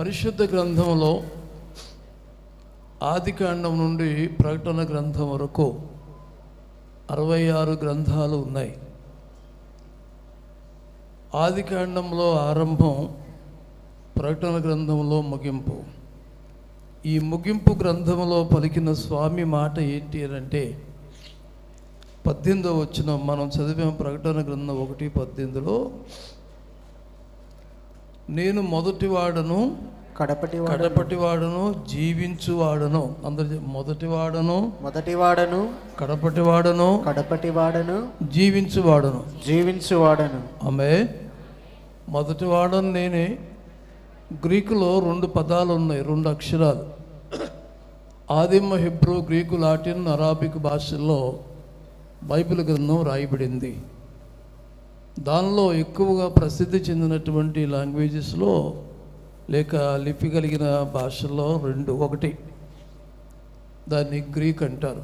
పరిశుద్ధ గ్రంథంలో ఆదికాండం నుండి ప్రకటన గ్రంథం వరకు అరవై ఆరు గ్రంథాలు ఉన్నాయి ఆదికాండంలో ఆరంభం ప్రకటన గ్రంథంలో ముగింపు ఈ ముగింపు గ్రంథంలో పలికిన స్వామి మాట ఏంటి అని అంటే పద్దెనిమిదో వచ్చిన మనం చదివాం ప్రకటన గ్రంథం ఒకటి పద్దెనిమిదిలో నేను మొదటివాడను కడపటి కడపటివాడను జీవించువాడను అందరు చెప్- మొదటివాడను మొదటివాడను కడపటివాడను కడపటివాడను జీవించువాడను జీవించువాడను ఆమె మొదటివాడను నేనే గ్రీకులో రెండు పదాలు ఉన్నాయి రెండు అక్షరాలు ఆదిమ హిబ్రూ గ్రీకు లాటిన్ అరాబిక్ భాషల్లో బైబిల్ గ్రంథం రాయబడింది దానిలో ఎక్కువగా ప్రసిద్ధి చెందినటువంటి లాంగ్వేజెస్లో లేక లిపి కలిగిన భాషల్లో రెండు ఒకటి దాన్ని గ్రీక్ అంటారు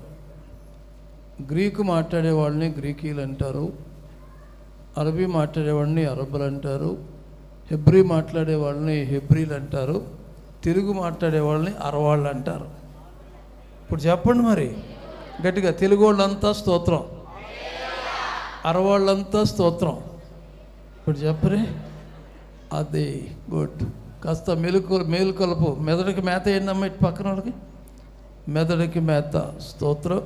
గ్రీకు మాట్లాడే వాళ్ళని గ్రీకీలు అంటారు అరబీ మాట్లాడేవాడిని అరబ్బులు అంటారు హెబ్రీ మాట్లాడే వాళ్ళని హెబ్రీలు అంటారు తెలుగు మాట్లాడే వాళ్ళని అరవాళ్ళు అంటారు ఇప్పుడు చెప్పండి మరి గట్టిగా తెలుగు వాళ్ళంతా స్తోత్రం అరవాళ్ళంతా స్తోత్రం ఇప్పుడు చెప్పరే అది గుడ్ కాస్త మెలుకు మేలుకొలుపు మెదడుకి మేత ఏంటమ్మా ఇటు పక్కన వాళ్ళకి మెదడుకి మేత స్తోత్రం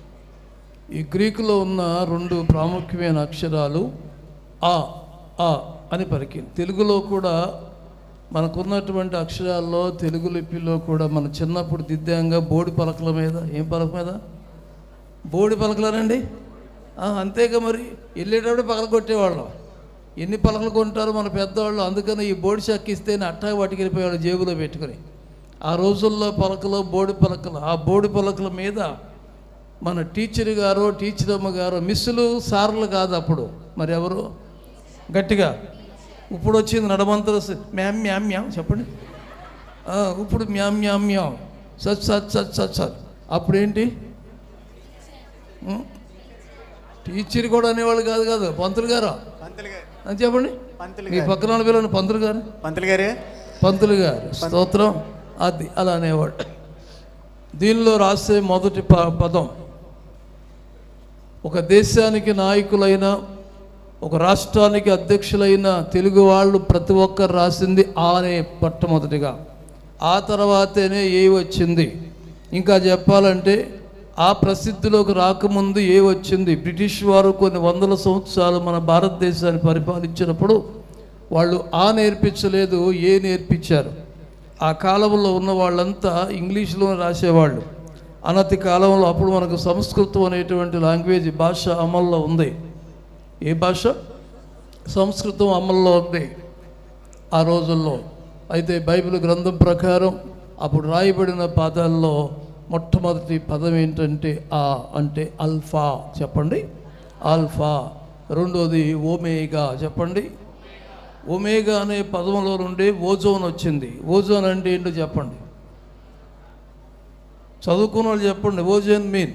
ఈ గ్రీకులో ఉన్న రెండు ప్రాముఖ్యమైన అక్షరాలు ఆ ఆ అని పలికి తెలుగులో కూడా మనకున్నటువంటి అక్షరాల్లో తెలుగు లిపిలో కూడా మన చిన్నప్పుడు దిద్దాంగా బోడి పలకల మీద ఏం పలక మీద బోడి పలకలనండి ఆ, అంతేగా మరి వెళ్ళేటప్పుడు పగల కొట్టేవాళ్ళం ఎన్ని పలకలు కొంటారు మన పెద్దవాళ్ళు అందుకని ఈ బోడి చెక్క ఇస్తే అట్టాగా పట్టుకెళ్ళిపోయేవాళ్ళు జేబులో పెట్టుకొని ఆ రోజుల్లో పలకలు బోడి పలకలు ఆ బోడి పలకల మీద మన టీచర్ గారు టీచర్ అమ్మ గారు మిస్సులు సార్లు కాదు అప్పుడు మరి ఎవరు గట్టిగా ఇప్పుడు వచ్చింది నడమంతర మ్యామ్ మ్యామ్ మ్యామ్ చెప్పండి ఆ, ఇప్పుడు మ్యామ్ మ్యామ్ మ్యామ్ సత్ సత్ సత్ సత్ సత్ అప్పుడేంటి ఉం? టీచర్ కూడా అనేవాళ్ళు కాదు కాదు పంతులు గారు పంతులు గారు అని చెప్పండి పంతులు మీ పక్కన వాళ్ళ పిల్లలు పంతులు గారు పంతులు గారు పంతులు గారు స్తోత్రం అది అలా అనేవాడు దీనిలో రాసే మొదటి ప పదం ఒక దేశానికి నాయకులైన ఒక రాష్ట్రానికి అధ్యక్షులైన తెలుగు వాళ్ళు ప్రతి ఒక్కరు రాసింది ఆ అనే మొట్టమొదటిగా ఆ తర్వాతనే ఏ వచ్చింది ఇంకా చెప్పాలంటే ఆ ప్రసిద్ధిలోకి రాకముందు ఏ వచ్చింది బ్రిటిష్ వారు కొన్ని వందల సంవత్సరాలు మన భారతదేశాన్ని పరిపాలించినప్పుడు వాళ్ళు ఆ నేర్పించలేదు ఏ నేర్పించారు ఆ కాలంలో ఉన్న వాళ్ళంతా ఇంగ్లీష్లో రాసేవాళ్ళు అనతి కాలంలో అప్పుడు మనకు సంస్కృతం అనేటువంటి లాంగ్వేజ్ భాష అమల్లో ఉంది ఏ భాష సంస్కృతం అమల్లో ఉంది ఆ రోజుల్లో అయితే బైబిల్ గ్రంథం ప్రకారం అప్పుడు రాయబడిన పదాల్లో మొట్టమొదటి పదం ఏంటంటే ఆ అంటే అల్ఫా చెప్పండి ఆల్ఫా రెండోది ఓమేగా చెప్పండి ఒమేగా అనే పదంలో నుండి ఓజోన్ వచ్చింది ఓజోన్ అంటే ఏంటో చెప్పండి చదువుకున్న వాళ్ళు చెప్పండి ఓజోన్ మీన్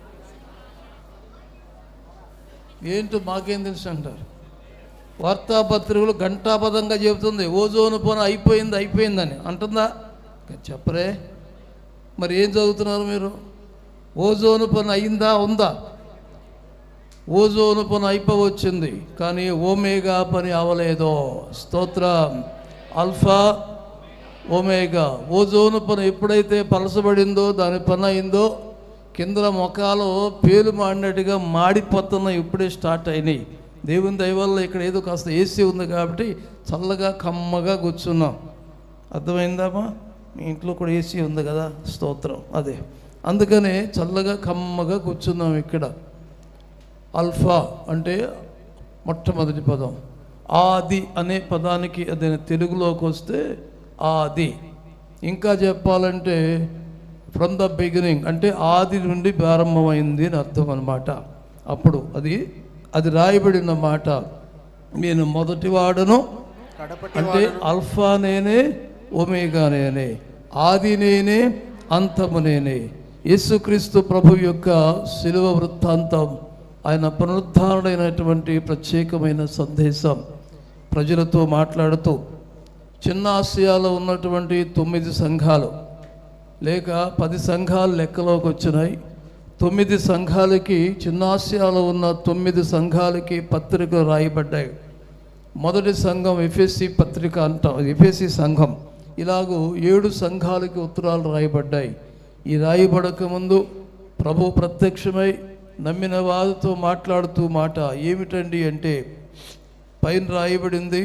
ఏంటో మాకేం తెలుసు అంటారు వార్తాపత్రికలు ఘంటాపదంగా చెబుతుంది ఓజోన్ పని అయిపోయింది అయిపోయిందని అంటుందా చెప్పరే మరి ఏం చదువుతున్నారు మీరు ఓజోన్ పని అయిందా ఉందా ఓజోను పని అయిపోవచ్చింది కానీ ఓమేగా పని అవలేదో స్తోత్రం అల్ఫా ఓమేగా ఓజోను పని ఎప్పుడైతే పలసబడిందో దాని పని అయిందో కింద మొఖాలు పేలు మాడినట్టుగా మాడిపోతున్న ఇప్పుడే స్టార్ట్ అయినాయి దేవుని దయ వల్ల ఇక్కడ ఏదో కాస్త ఏసీ ఉంది కాబట్టి చల్లగా కమ్మగా కూర్చున్నాం అర్థమైందామా మీ ఇంట్లో కూడా ఏసీ ఉంది కదా స్తోత్రం అదే అందుకనే చల్లగా కమ్మగా కూర్చున్నాం ఇక్కడ అల్ఫా అంటే మొట్టమొదటి పదం ఆది అనే పదానికి అదే తెలుగులోకి వస్తే ఆది ఇంకా చెప్పాలంటే ఫ్రమ్ ద బిగినింగ్ అంటే ఆది నుండి ప్రారంభమైంది అని అర్థం అనమాట అప్పుడు అది అది రాయబడిన మాట నేను మొదటి వాడను కడపటి అంటే అల్ఫా నేనే ఒమేగా నేనే ఆది నేనే అంతము నేనే యేసుక్రీస్తు ప్రభు యొక్క శిలువ వృత్తాంతం ఆయన పునరుద్ధారణైనటువంటి ప్రత్యేకమైన సందేశం ప్రజలతో మాట్లాడుతూ చిన్న ఆసియాలో ఉన్నటువంటి తొమ్మిది సంఘాలు లేక పది సంఘాలు లెక్కలోకి వచ్చినాయి తొమ్మిది సంఘాలకి చిన్న ఆసియాలో ఉన్న తొమ్మిది సంఘాలకి పత్రికలు రాయబడ్డాయి మొదటి సంఘం ఎఫ్ఎస్సి పత్రిక అంటాం ఎఫ్ఎస్సి సంఘం ఇలాగూ ఏడు సంఘాలకి ఉత్తరాలు రాయబడ్డాయి ఈ రాయబడక ముందు ప్రభు ప్రత్యక్షమై నమ్మిన వారితో మాట్లాడుతూ మాట ఏమిటండి అంటే పైన రాయబడింది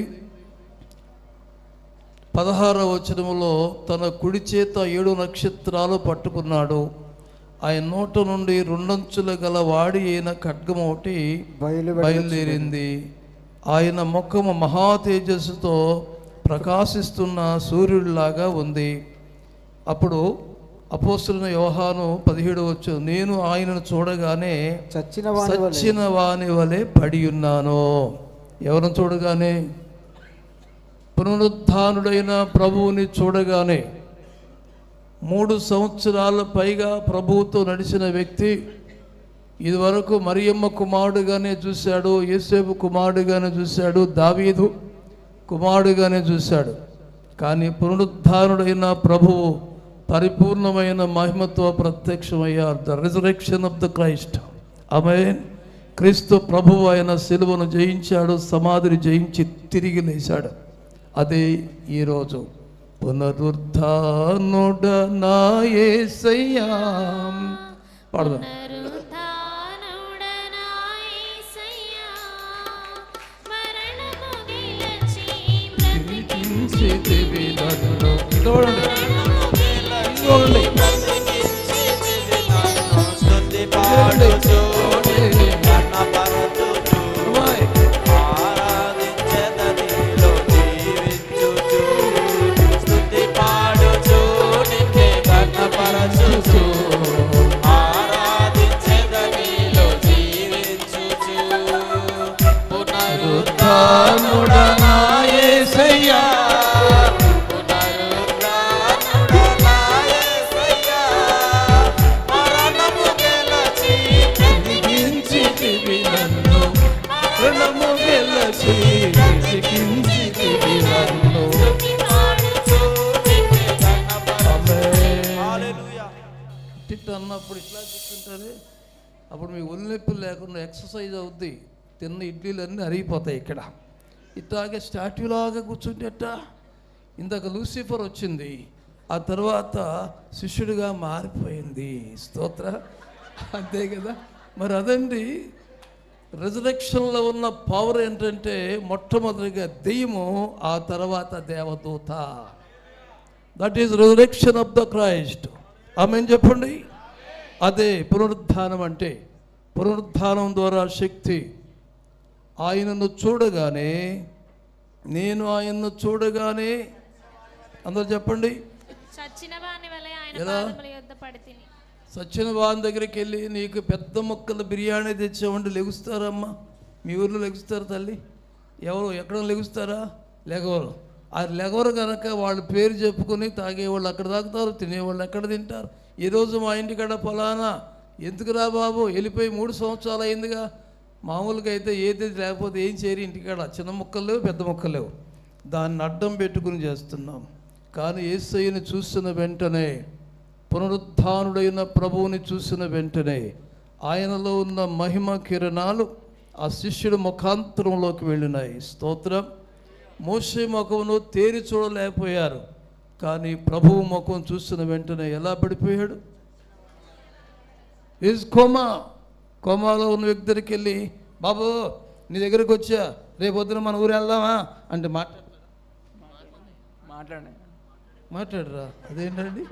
పదహారవ వచనములో తన కుడి చేత ఏడు నక్షత్రాలు పట్టుకున్నాడు ఆయన నోట నుండి రెండంచుల గల వాడి అయిన ఖడ్గం ఒకటి బయలు బయలుదేరింది ఆయన ముఖము మహా తేజస్సుతో ప్రకాశిస్తున్న సూర్యుడిలాగా ఉంది అప్పుడు అపోస్తున్న యోహాను పదిహేడు వచ్చు నేను ఆయనను చూడగానే చచ్చిన వాని వలె సచ్చిన వాని వలె పడి ఉన్నాను ఎవరిని చూడగానే పునరుద్ధానుడైన ప్రభువుని చూడగానే మూడు సంవత్సరాల పైగా ప్రభువుతో నడిచిన వ్యక్తి ఇదివరకు మరియమ్మ కుమారుడుగానే చూశాడు యేసేపు కుమారుడుగానే చూశాడు దావీదు కుమారుడుగానే చూశాడు కానీ పునరుద్ధానుడైన ప్రభువు పరిపూర్ణమైన మహిమతో ప్రత్యక్షమయ్యారు the resurrection of the Christ ఆమె క్రీస్తు ప్రభువు ఆయన సిలువను జయించాడు సమాధిని జయించి తిరిగి లేచాడు అదే ఈరోజు పునరుద్ధానుడ నా యేసయ్యా పాడదాం పునరుత్థానుడనాయసయ్యా, మరణము గెలిచి బ్రతికించితివి నన్ను. ఇటు చూడండి. బ్రతికించితివి చూడండి. పాడుచు చూడండి. కనపరచుచు అమ్మాయి. ఆరాధించెదనిలో జీవించుచు స్తుతి పాడుచు నిన్నే కనపరచుచు ఆరాధించెదనిలో జీవించుచు పునరుత్థానుడ నా యేసయ్యా. పునరుద్ధానుడా యేసయ్యా, మరణము గెలచి బ్రతికించితివి నన్ను. మరణము గెలచి బ్రతికించితివి నన్ను. ఆమేన్. హల్లెలూయా తిట్టు అన్నప్పుడు ఇట్లా కూర్చుంటారే అప్పుడు మీకు ఒళ్ళెప్పులు లేకుండా ఎక్సర్సైజ్ అవుద్ది తిన్న ఇడ్లీలన్నీ అరిగిపోతాయి ఇక్కడ ఇట్లాగే స్టాట్యూలాగా కూర్చుంటేట ఇందాక లూసిఫర్ వచ్చింది ఆ తర్వాత శిష్యుడిగా మారిపోయింది స్తోత్ర అంతే కదా మరి అదండి రిజరెక్షన్లో ఉన్న పవర్ ఏంటంటే మొట్టమొదటిగా దెయ్యము ఆ తర్వాత దేవదూత that is resurrection of the Christ ఆమె చెప్పండి అదే పునరుద్ధానం అంటే పునరుద్ధానం ద్వారా శక్తి ఆయనను చూడగానే నేను ఆయన్ను చూడగానే అందరూ చెప్పండి చచ్చిన వాని వలె ఆయన ఎలా? పాదముల యొద్ద పడితిని సచిన వాని దగ్గరికి వెళ్ళి నీకు పెద్ద ముక్కల బిర్యానీ తెచ్చామంటే లెగుస్తారమ్మా మీ ఊర్లో లెగుస్తారు తల్లి ఎవరు ఎక్కడ లెగుస్తారా లెగవరు ఆ లెగవరు కనుక వాళ్ళ పేరు చెప్పుకొని తాగేవాళ్ళు అక్కడ తాగుతారు తినేవాళ్ళు ఎక్కడ తింటారు ఈరోజు మా ఇంటికాడ ఫలానా ఎందుకురా బాబు వెళ్ళిపోయి మూడు సంవత్సరాలు అయిందిగా మామూలుగా అయితే ఏది లేకపోతే ఏం చేయరు ఇంటికాడ చిన్న ముక్కలు లేవు పెద్ద ముక్కలు లేవు దాన్ని అడ్డం పెట్టుకుని చేస్తున్నాం కానీ ఏసయ్యని చూసిన వెంటనే పునరుద్ధానుడైన ప్రభువుని చూసిన వెంటనే ఆయనలో ఉన్న మహిమ కిరణాలు ఆ శిష్యుడి ముఖాంతరంలోకి వెళ్ళినాయి స్తోత్రం మోసే ముఖమును తేరి చూడలేకపోయారు కానీ ప్రభువు ముఖం చూసిన వెంటనే ఎలా పడిపోయాడు ఈజ్ కోమా కోమాలో ఉన్న వ్యక్తి దగ్గరికి వెళ్ళి బాబు నీ దగ్గరికి వచ్చా రేపు పొద్దున మన ఊరు వెళ్దామా అంటే మాట్లాడ మాట్లాడండి మాట్లాడరా అదేంటండి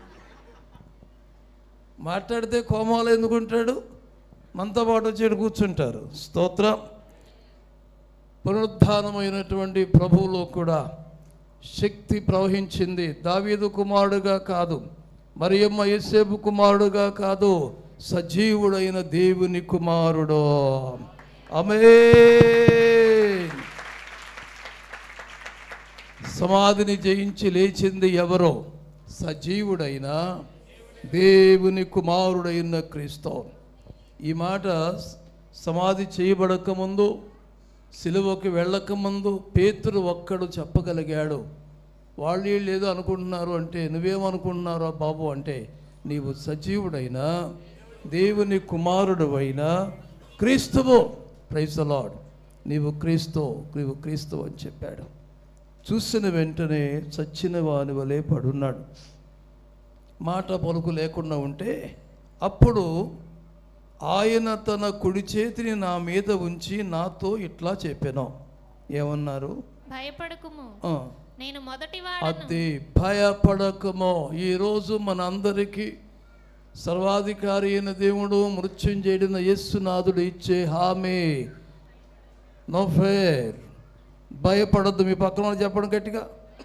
మాట్లాడితే కోమాలో ఎందుకుంటాడు మనతో పాటు వచ్చి ఈడ కూర్చుంటారు స్తోత్రం పునరుద్ధానమైనటువంటి ప్రభువులో కూడా శక్తి ప్రవహించింది దావీదు కుమారుడుగా కాదు మరియమ్మ యేసేపు కుమారుడుగా కాదు సజీవుడైన దేవుని కుమారుడు అమే సమాధిని జయించి లేచింది ఎవరో సజీవుడైన దేవుని కుమారుడైన క్రీస్తు ఈ మాట సమాధి చేయబడక ముందు సిలువకి వెళ్ళక ముందు పేతురు ఒక్కడు చెప్పగలిగాడు వాళ్ళు వీళ్ళు ఏదో అనుకుంటున్నారు అంటే నువ్వేమనుకుంటున్నారో బాబు అంటే నీవు సజీవుడైనా దేవుని కుమారుడు అయినా క్రీస్తువు ప్రైజ్ లాడ్ నీవు క్రీస్తు నీవు క్రీస్తు అని చెప్పాడు చూసిన వెంటనే చచ్చిన వాని వలె పడున్నాడు మాట పలుకు లేకుండా ఉంటే అప్పుడు ఆయన తన కుడి చేతిని నా మీద ఉంచి నాతో ఇట్లా చెప్పాను ఏమన్నారు భయపడకుము ఆ, నేను మొదటి వాడను అది భయపడకమో ఈరోజు మనందరికీ సర్వాధికారి అయిన దేవుడు మృత్యుంజయుడిన యేసునాథుడు ఇచ్చే హామీ నో ఫేర్ భయపడద్దు మీ పక్కన వాళ్ళు చెప్పండి గట్టిగా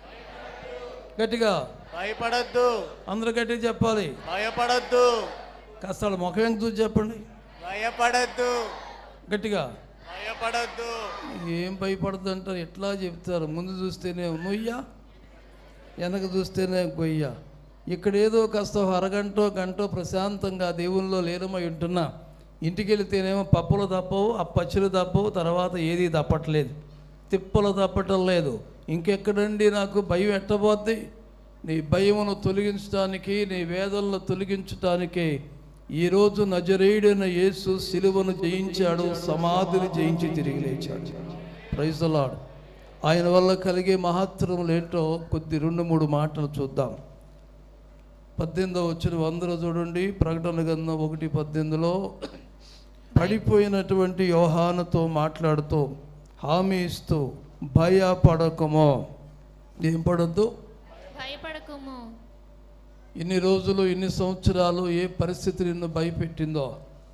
గట్టిగా భయపడద్దు అందరూ గట్టిగా చెప్పాలి భయపడద్దు కాస్త వాళ్ళ ముఖం ఎంత చూసి చెప్పండి భయపడద్దు గట్టిగా భయపడద్దు ఏం భయపడద్దు అంటారు ఎట్లా చెప్తారు ముందు చూస్తేనే నుయ్యా వెనక చూస్తేనే గొయ్య ఇక్కడ ఏదో కాస్త ఒక అరగంటో గంటో ప్రశాంతంగా దేవుల్లో లీనమై ఉంటున్నా ఇంటికి వెళితేనేమో పప్పులు తప్పవు ఆ పచ్చులు తప్పవు తర్వాత ఏది తప్పట్లేదు తిప్పలు తప్పటం లేదు ఇంకెక్కడండి నాకు భయం ఎట్టబోద్ది నీ భయమును తొలగించడానికి నీ వేదనలు తొలగించటానికి ఈరోజు నజరేయుడైన యేసు సిలువను జయించాడు సమాధిని జయించి తిరిగి లేచాడు ప్రైజలాడు ఆయన వల్ల కలిగే మహత్తరములు ఏంటో కొద్ది రెండు మూడు మాటలు చూద్దాం పద్దెనిమిదో వచ్చిన వందలు చూడండి ప్రకటన గ్రంథం ఒకటి పద్దెనిమిదిలో పడిపోయినటువంటి యోహానుతో మాట్లాడుతూ హామీ ఇస్తూ భయపడకమో ఏం పడద్దు భయపడకుము ఇన్ని రోజులు ఇన్ని సంవత్సరాలు ఏ పరిస్థితి నిన్ను భయపెట్టిందో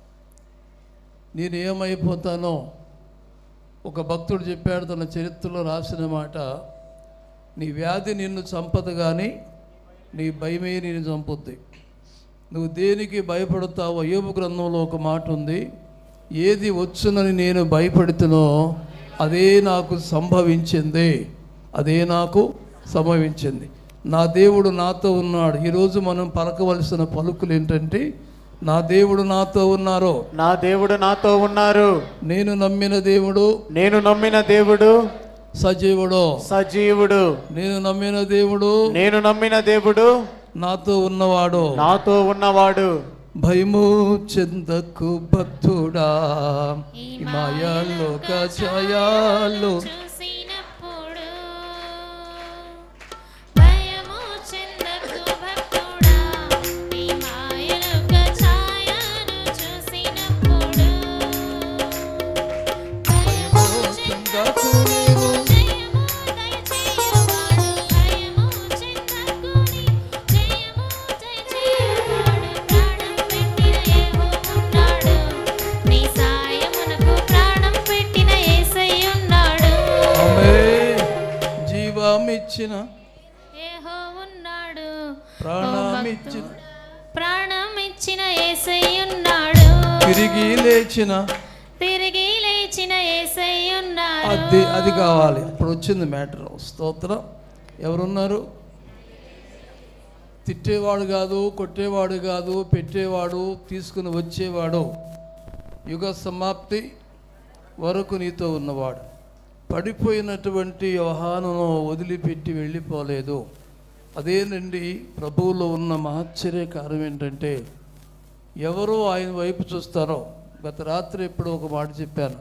నేను ఏమైపోతానో ఒక భక్తుడు చెప్పాడు తన చరిత్రలో రాసిన మాట నీ వ్యాధి నిన్ను చంపదు కానీ నీ భయమే నిన్ను చంపుద్ది నువ్వు దేనికి భయపడతావో యోబు గ్రంథంలో ఒక మాట ఉంది ఏది వచ్చునని నేను భయపడుతునో అదే నాకు సంభవించింది అదే నాకు సంభవించింది నా దేవుడు నాతో ఉన్నాడు ఈరోజు మనం పలకవలసిన పలుకులు ఏంటంటే నా దేవుడు నాతో ఉన్నారు నా దేవుడు నాతో ఉన్నారు నేను నమ్మిన దేవుడు నేను నమ్మిన దేవుడు సజీవుడు సజీవుడు నేను నమ్మిన దేవుడు నేను నమ్మిన దేవుడు నాతో ఉన్నవాడు నాతో ఉన్నవాడు భయము చెందకు భక్తుడా ఈ మాయాలోక ఛాయాలు చూసినప్పుడు భయము చెందకు భక్తుడా నీ మాయలోక ఛాయను చూసినప్పుడు భయము చెందకు నీవు జయము దయచేయువాడు భయము చెందకు నీ జయము దయచేయువాడు ప్రాణం పెట్టిన యెహోవున్నాడు నీ సాయమునకు ప్రాణం పెట్టిన యేసయ్య ఉన్నాడు ఆమె జీవమిచ్చిన యెహోవున్నాడు ప్రాణమిచ్చిన ప్రాణం ఇచ్చిన యేసయ్య ఉన్నాడు తిరిగి లేచిన తిరిగి లేచిన యేసయ్య ఉన్నాడు అది అది కావాలి ఇప్పుడు వచ్చింది మ్యాటర్ స్తోత్రం ఎవరున్నారు తిట్టేవాడు కాదు కొట్టేవాడు కాదు పెట్టేవాడు తీసుకుని వచ్చేవాడు యుగ సమాప్తి వరకు నీతో ఉన్నవాడు పడిపోయినటువంటి వ్యవహానను వదిలిపెట్టి వెళ్ళిపోలేదు అదేనండి ప్రభువులో ఉన్న మహశ్చర్య కారణం ఏంటంటే ఎవరు ఆయన వైపు చూస్తారో గత రాత్రి ఎప్పుడు ఒక మాట చెప్పాను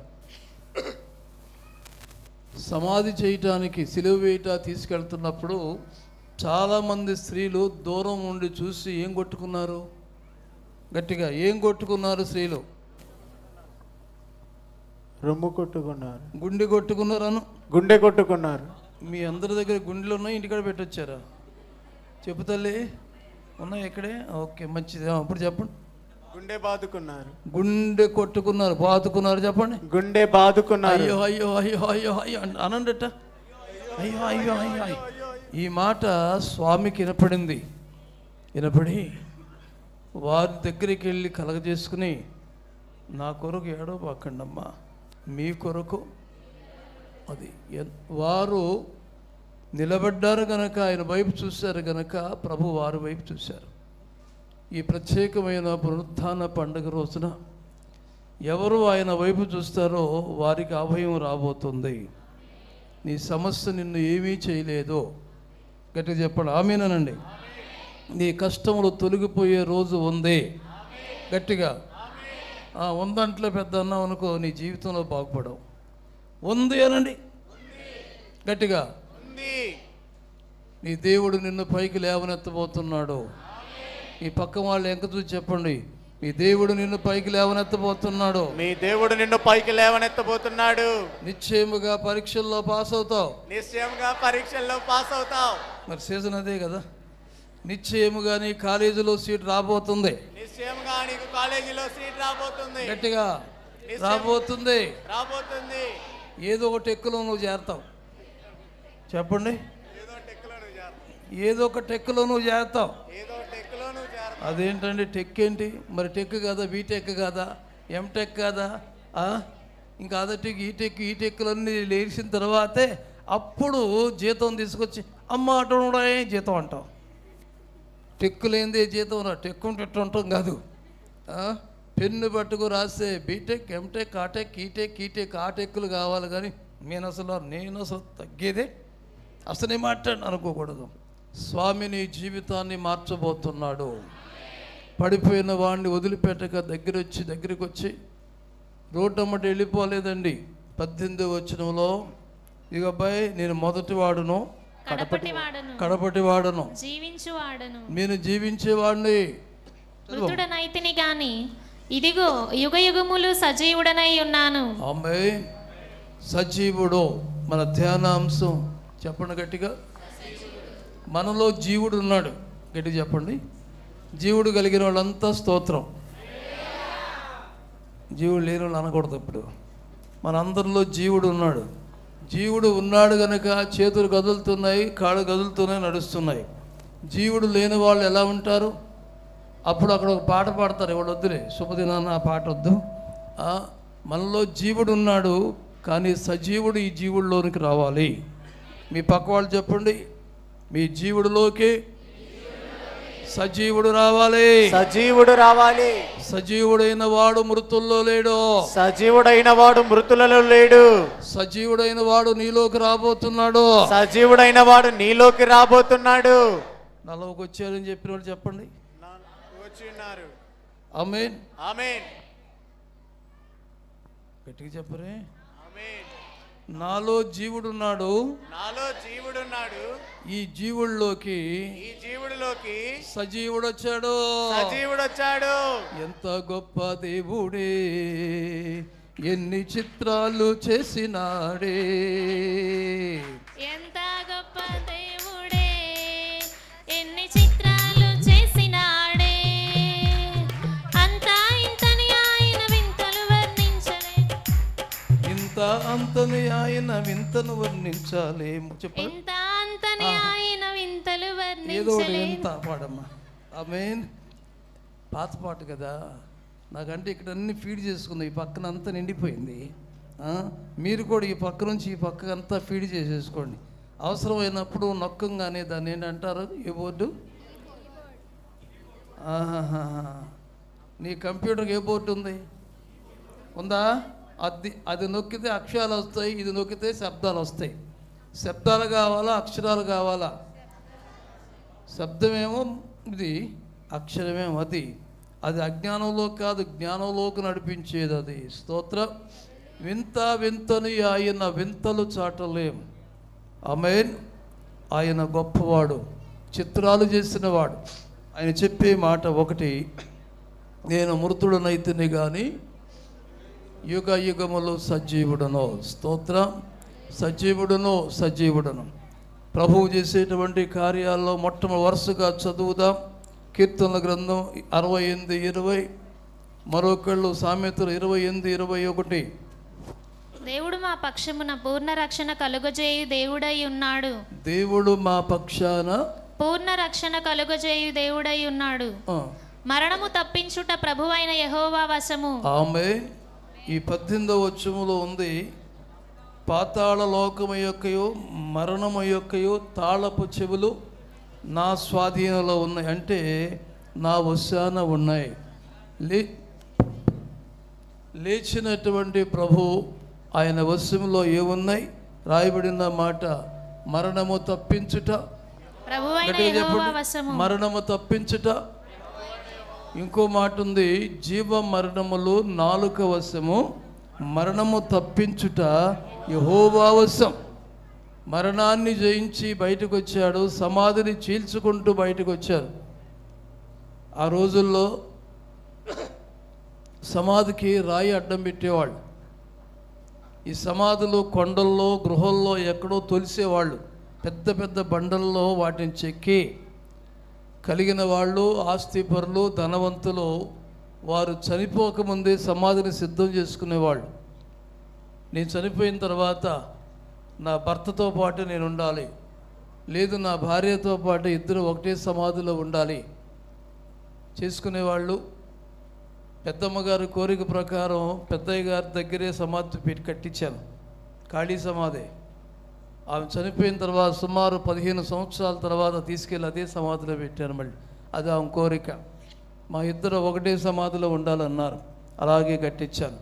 సమాధి చేయటానికి సిలువ వేయట తీసుకెళ్తున్నప్పుడు చాలామంది స్త్రీలు దూరం ఉండి చూసి ఏం కొట్టుకున్నారు గట్టిగా ఏం కొట్టుకున్నారు స్త్రీలు రొమ్ము కొట్టుకున్నారు గుండె కొట్టుకున్నారను గుండె కొట్టుకున్నారు మీ అందరి దగ్గర గుండెలు ఉన్నాయి ఇంటికాడ పెట్టొచ్చారా చెప్పు తల్లి ఉన్నాయి ఇక్కడే ఓకే మంచిది ఆ, ఇప్పుడు చెప్పండి గుండె బాదుకున్నారు గుండె కొట్టుకున్నారు బాదుకున్నారు చెప్పండి గుండె బాదుకున్నారు అయ్యో అయ్యో అయ్యో అయ్యో అయ్యో అన్- అనండట అయ్యో అయ్యో అయ్యో అయ్యో ఈ మాట స్వామికి వినపడింది వినపడి వారి దగ్గరికి వెళ్ళి కలగజేసుకుని నా కొరకు ఏడో పాకండమ్మా మీ కొరకు అది ఎన్- వారు నిలబడ్డారు గనక ఆయన వైపు చూశారు గనక ప్రభు వారి వైపు చూశారు ఈ ప్రత్యేకమైన పునరుత్థాన పండుగ రోజున ఎవరు ఆయన వైపు చూస్తారో వారికి అభయం రాబోతుంది నీ సమస్య నిన్ను ఏమీ చేయలేదు గట్టిగా చెప్పండి ఆమెనండి నీ కష్టములు తొలగిపోయే రోజు ఉంది గట్టిగా ఆ, ఉందంట్లో పెద్ద అన్నావు అనుకో నీ జీవితంలో బాగుపడవు ఉంది అనండి గట్టిగా ఉంది నీ దేవుడు నిన్ను పైకి లేవనెత్తబోతున్నాడు ఈ పక్క వాళ్ళు ఎంక చూసి చెప్పండి మీ దేవుడు నిన్ను పైకి లేవనెత్తబోతున్నాడు మీ దేవుడు నిన్ను పైకి లేవనెత్తబోతున్నాడు నిశ్చయముగా పరీక్షల్లో పాస్ అవుతావు నిశ్చయంగా పరీక్షల్లో పాస్ అవుతావు మరి సీజన్ అదే కదా నిశ్చయముగా నీ కాలేజీలో సీట్ రాబోతుంది నిశ్చయంగా నీకు కాలేజీలో సీట్ రాబోతుంది గట్టిగా రాబోతుంది రాబోతుంది ఏదో ఒక టెక్కులో నువ్వు చేరతావు చెప్పండి ఏదో టెక్లో నువ్వు చేరతావు ఏదో ఒక టెక్కులో నువ్వు చేరతావు ఏదో టెక్లో నువ్వు చేరతావు అదేంటండి టెక్ ఏంటి మరి టెక్ కాదా బీటెక్ కాదా ఎంటెక్ కాదా ఆ? ఇంకా అదటెక్ ఈ టెక్ ఈ టెక్కులన్నీ లేచిన తర్వాతే అప్పుడు జీతం తీసుకొచ్చి అమ్మ అటు ఉండడే జీతం అంటాం టెక్కు లేనిదే జీతం రా టెక్కు ఉంటే ఇట్టు ఉంటాం కాదు ఆ? పెన్ను పట్టుకు రాస్తే బీటెక్ ఎంటెక్ ఆటెక్ ఈటెక్ ఈటెక్ ఆ టెక్కులు కావాలి కానీ నేను అసలు నేను అసలు తగ్గేదే అసలు నేను మాట్లాడి అనుకోకూడదు స్వామి నీ జీవితాన్ని మార్చబోతున్నాడు పడిపోయిన వాడిని వదిలిపెట్టక దగ్గర వచ్చి దగ్గరికి వచ్చి రోడ్డు అమ్మటి వెళ్ళిపోలేదండి పద్దెనిమిది వచ్చినంలో ఇక అబ్బాయి నేను మొదటి వాడును కడపటి వాడను కడపటి వాడను జీవించు వాడను నేను జీవించేవాడిని మృతుడనైతిని గాని ఇదిగో యుగ యుగములు సజీవుడనై ఉన్నాను ఆమె సజీవుడు మన ధ్యానాంశం చెప్పండి గట్టిగా మనలో జీవుడు ఉన్నాడు గట్టిగా చెప్పండి జీవుడు కలిగిన వాళ్ళంతా స్తోత్రం జీవుడు లేని వాళ్ళు అనకూడదు ఇప్పుడు మన అందరిలో జీవుడు ఉన్నాడు జీవుడు ఉన్నాడు గనుక చేతులు కదులుతున్నాయి కాళ్ళు కదులుతున్నాయి నడుస్తున్నాయి జీవుడు లేని వాళ్ళు ఎలా ఉంటారు అప్పుడు అక్కడ ఒక పాట పాడతారు ఎవడు వద్దులే శుభదినాన్న ఆ పాట వద్దు ఆ, మనలో జీవుడు ఉన్నాడు కానీ సజీవుడు ఈ జీవుడిలోనికి రావాలి మీ పక్క వాళ్ళు చెప్పండి మీ జీవుడిలోకి సజీవుడు రావాలి సజీవుడు రావాలి సజీవుడైన వాడు మృతుల్లో లేడు సజీవుడైన వాడు మృతులలో లేడు సజీవుడైన వాడు నీలోకి రాబోతున్నాడు సజీవుడైన వాడు నీలోకి రాబోతున్నాడు నలవకు వచ్చారని చెప్పిన వాళ్ళు చెప్పండి వచ్చి ఉన్నారు అమేన్ ఆమేన్ గట్టిగా చెప్పరే ఆమేన్ నాలో జీవుడున్నాడు నాలో జీవుడున్నాడు ఈ జీవుల్లోకి ఈ జీవుడిలోకి సజీవుడు వచ్చాడు సజీవుడు వచ్చాడు ఎంత గొప్ప దేవుడే ఎన్ని చిత్రాలు చేసినాడే ఎంత గొప్ప దేవుడే ఎన్ని చిత్రాలు చేసినాడే అంతా ఇంతని ఆయన వింతలు వర్ణించలే ఇంత అంతని ఆయన వింతను వర్ణించాలి చెప్పండి ఎంత అంతని ఆయన వింతలు ఏదో ఒకటి వర్ణించలే ఎంత పాడమ్మా ఆమెన్ పాత పాట కదా నాకంటే ఇక్కడ అన్ని ఫీడ్ చేసుకుంది ఈ పక్కన అంతా నిండిపోయింది ఆ, మీరు కూడా ఈ పక్క నుంచి ఈ పక్క అంతా ఫీడ్ చేసేసుకోండి అవసరమైనప్పుడు నొక్కంగానే దాన్ని ఏంటంటారు ఏ బోర్డు ఆహాహాహా. నీ కంప్యూటర్కి ఏ బోర్డు ఉంది ఉందా అది అది నొక్కితే అక్షరాలు వస్తాయి ఇది నొక్కితే శబ్దాలు వస్తాయి శబ్దాలు కావాలా అక్షరాలు కావాలా శబ్దమేమో ఇది అక్షరమేమో అది అది అజ్ఞానంలో కాదు జ్ఞానంలోకి నడిపించేది అది స్తోత్రం వింత వింతని ఆయన వింతలు చాటలేం ఆమెన్ ఆయన గొప్పవాడు చిత్రాలు చేసినవాడు ఆయన చెప్పే మాట ఒకటి నేను మృతుడనైతిని కానీ యుగ యుగములు సజీవుడను స్తోత్రం సజీవుడును సజీవుడను ప్రభువు చేసేటువంటి కార్యాల్లో మొట్టమొదటి వరుసగా చదువుదాం కీర్తనల గ్రంథం అరవై ఎనిమిది ఇరవై మరొకళ్ళు సామెతలు ఇరవై ఎనిమిది ఇరవై ఒకటి దేవుడు మా పక్షమున పూర్ణ రక్షణ కలుగజేయు దేవుడై ఉన్నాడు దేవుడు మా పక్షాన పూర్ణ రక్షణ కలుగజేయు దేవుడై ఉన్నాడు ఆ, మరణము తప్పించుట ప్రభువైన యెహోవా వశము ఆమె ఈ పద్దెనిమిదవ వచ్చములో ఉంది పాతాళ లోకము యొక్కయో మరణము యొక్కయో తాళపు చెవులు నా స్వాధీనంలో ఉన్నాయి అంటే నా వశాన ఉన్నాయి లే లేచినటువంటి ప్రభు ఆయన వశంలో ఏమున్నాయి రాయబడిన మాట మరణము తప్పించుట ప్రభువైన గట్టిగా యెహోవా చెప్పండి. వశము మరణము తప్పించుట ఇంకో మాట ఉంది జీవ మరణములు నాలుక వశము మరణము తప్పించుట యహోవా వశం మరణాన్ని జయించి బయటకు వచ్చాడు సమాధిని చీల్చుకుంటూ బయటకు వచ్చారు ఆ రోజుల్లో సమాధికి రాయి అడ్డం పెట్టేవాళ్ళు ఈ సమాధులు కొండల్లో గృహల్లో ఎక్కడో తొలిసేవాళ్ళు పెద్ద పెద్ద బండల్లో వాటిని చెక్కి కలిగిన వాళ్ళు ఆస్తిపరులు ధనవంతులు వారు చనిపోకముందే సమాధిని సిద్ధం చేసుకునేవాళ్ళు నేను చనిపోయిన తర్వాత నా భర్తతో పాటు నేను ఉండాలి లేదు నా భార్యతో పాటు ఇద్దరు ఒకటే సమాధిలో ఉండాలి చేసుకునేవాళ్ళు పెద్దమ్మ గారి కోరిక ప్రకారం పెద్దయ్య గారి దగ్గరే సమాధి పెట్టి కట్టించాను ఖాళీ సమాధి ఆమె చనిపోయిన తర్వాత సుమారు పదిహేను సంవత్సరాల తర్వాత తీసుకెళ్ళి అదే సమాధిలో పెట్టాను మళ్ళీ అది ఆమె కోరిక మా ఇద్దరు ఒకటే సమాధిలో ఉండాలన్నారు అలాగే కట్టించాను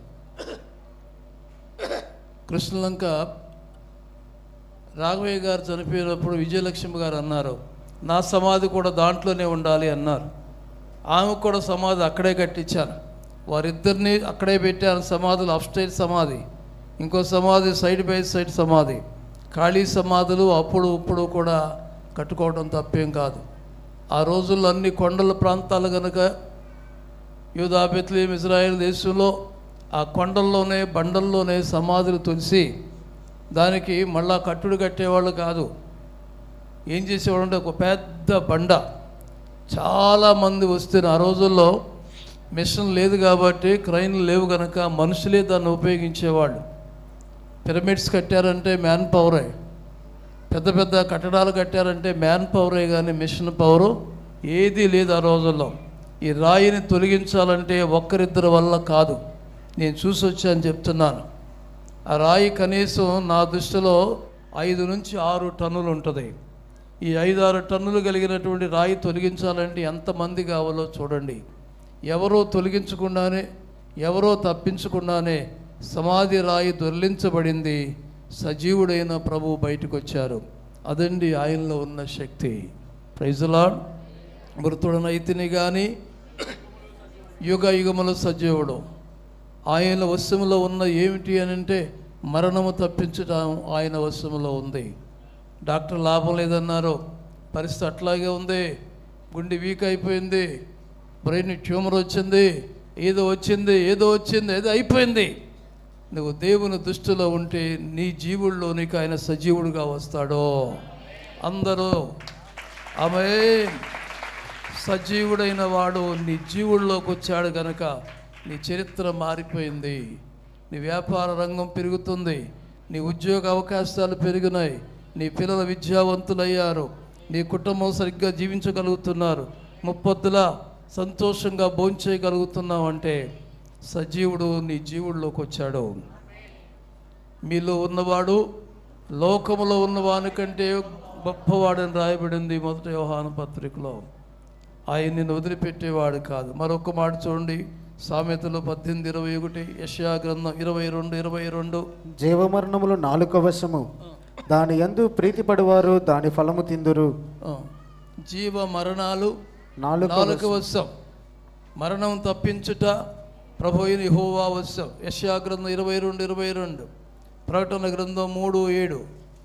కృష్ణలంక రాఘవయ్య గారు చనిపోయినప్పుడు విజయలక్ష్మి గారు అన్నారు నా సమాధి కూడా దాంట్లోనే ఉండాలి అన్నారు ఆమె కూడా సమాధి అక్కడే కట్టించాను వారిద్దరిని అక్కడే పెట్టాను సమాధులు అప్స్టైర్ సమాధి ఇంకో సమాధి సైడ్ బై సైడ్ సమాధి ఖాళీ సమాధులు అప్పుడు ఇప్పుడు కూడా కట్టుకోవడం తప్పేం కాదు ఆ రోజుల్లో అన్ని కొండల ప్రాంతాలు కనుక యూదా బెత్లేం ఇజ్రాయెల్ దేశంలో ఆ కొండల్లోనే బండల్లోనే సమాధులు తులిసి దానికి మళ్ళా కట్టుడు కట్టేవాళ్ళు కాదు ఏం చేసేవాళ్ళు అంటే ఒక పెద్ద బండ చాలామంది వస్తే ఆ రోజుల్లో మిషన్ లేదు కాబట్టి క్రైన్లు లేవు కనుక మనుషులే దాన్ని ఉపయోగించేవాళ్ళు పిరమిడ్స్ కట్టారంటే మ్యాన్ పవరే పెద్ద పెద్ద కట్టడాలు కట్టారంటే మ్యాన్ పవరే కానీ మిషన్ పవరు ఏదీ లేదు ఆ రోజుల్లో ఈ రాయిని తొలగించాలంటే ఒక్కరిద్దరి వల్ల కాదు నేను చూసి వచ్చాను చెప్తున్నాను ఆ రాయి కనీసం నా దృష్టిలో ఐదు నుంచి ఆరు టన్నులు ఉంటుంది ఈ ఐదు ఆరు టన్నులు కలిగినటువంటి రాయి తొలగించాలంటే ఎంతమంది కావాలో చూడండి ఎవరో తొలగించకుండానే ఎవరో తప్పించకుండానే సమాధి రాయి దొర్లించబడింది సజీవుడైన ప్రభు బయటకు వచ్చారు అదండి ఆయనలో ఉన్న శక్తి ప్రైజులాడ్ మృతుడనైతిని కానీ యుగ యుగముల సజీవుడు ఆయన వశములో ఉన్న ఏమిటి అని అంటే మరణము తప్పించడం ఆయన వశములో ఉంది డాక్టర్ లాభం లేదన్నారు పరిస్థితి అట్లాగే ఉంది గుండె వీక్ అయిపోయింది బ్రెయిన్ ట్యూమర్ వచ్చింది ఏదో వచ్చింది ఏదో వచ్చింది ఏదో అయిపోయింది నువ్వు దేవుని దృష్టిలో ఉంటే నీ జీవుల్లో నీకు ఆయన సజీవుడుగా వస్తాడో అందరూ ఆమె సజీవుడైన వాడు నీ జీవుల్లోకి వచ్చాడు గనక నీ చరిత్ర మారిపోయింది నీ వ్యాపార రంగం పెరుగుతుంది నీ ఉద్యోగ అవకాశాలు పెరిగినాయి నీ పిల్లల విద్యావంతులయ్యారు నీ కుటుంబం సరిగ్గా జీవించగలుగుతున్నారు ముప్పొద్దులా సంతోషంగా భోంచేయగలుగుతున్నావు అంటే సజీవుడు నీ జీవుల్లోకి వచ్చాడు మీలో ఉన్నవాడు లోకములో ఉన్నవాని కంటే గొప్పవాడని రాయబడింది మొదటి వ్యవహాన పత్రికలో ఆయన నిన్ను వదిలిపెట్టేవాడు కాదు మరొక మాట చూడండి సామెతలు పద్దెనిమిది ఇరవై ఒకటి యశయా గ్రంథం ఇరవై రెండు ఇరవై రెండు జీవమరణములు నాలుక వశము దాని యందు ప్రీతిపడువారు దాని ఫలము తిందురు ఆ, జీవ మరణాలు నాలుక నాలుక వశం మరణం తప్పించుట ప్రభు అయిన యెహోవా వశం యశయా గ్రంథం ఇరవై రెండు ఇరవై రెండు ప్రకటన గ్రంథం మూడు ఏడు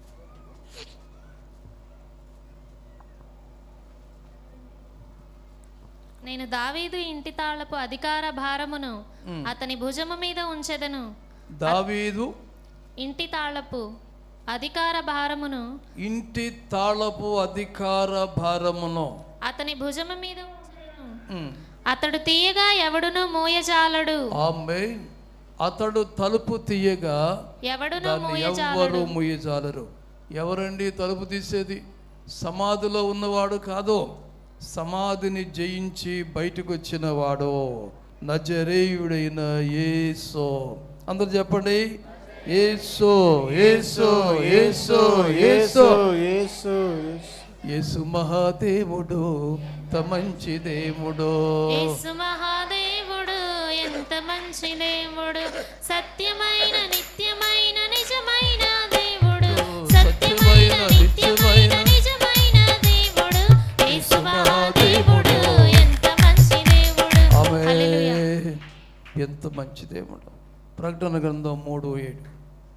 నేను దావీదు ఇంటి తాళపు అధికార భారమును అతని భుజము మీద ఉంచెదను దావీదు ఇంటి తాళపు అధికార భారమును ఇంటి తాళపు అధికార భారమును అతని భుజము మీద ఉంచెదను ఉమ్. అతడు తీయగా ఎవడును మోయజాలడు ఆమె అతడు తలుపు తీయగా ఎవడును దాన్ని మోయజాలడు ఎవ్వరు ముయ్యజాలరు ఎవరండి తలుపు తీసేది సమాధిలో ఉన్నవాడు కాదు సమాధిని జయించి బయటకు వచ్చిన వాడు నజరేయుడైన యేసో అందరు చెప్పండి యేసో యేసో యేసో యేసో యేసు యేసు మహాదేవుడు త మంచి దేవుడు యేసు మహాదేవుడు ఎంత మంచి దేవుడు సత్యమైన నిత్యమైన నిజమైన దేవుడు సత్యమైన నిత్యమైన నిజమైన దేవుడు ఎంత మంచి దేవుడు ప్రకటన గ్రంథం మూడు ఏడు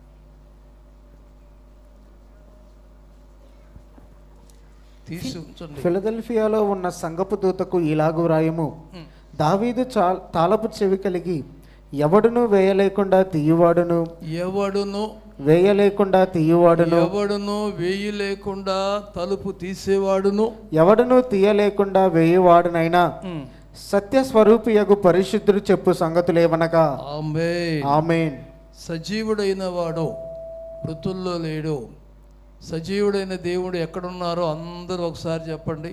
తీసి ఉంచండి ఫిలదెల్ఫియాలో ఉన్న సంగపు దూతకు ఇలాగు రాయము దావీదు చా తాళపు చెవి కలిగి ఎవడును వేయలేకుండా తీయువాడును ఎవడును వేయలేకుండా తీయువాడును ఎవడును వేయి లేకుండా తలుపు తీసేవాడును ఎవడును తీయలేకుండా వేయువాడునైనా ఉమ్, సత్యస్వరూపియగు పరిశుద్ధుడు చెప్పు సంగతులేవనగా ఆమె ఆమెన్ సజీవుడైన వాడు మృతుల్లో లేడు సజీవుడైన దేవుడు ఎక్కడున్నారో అందరూ ఒకసారి చెప్పండి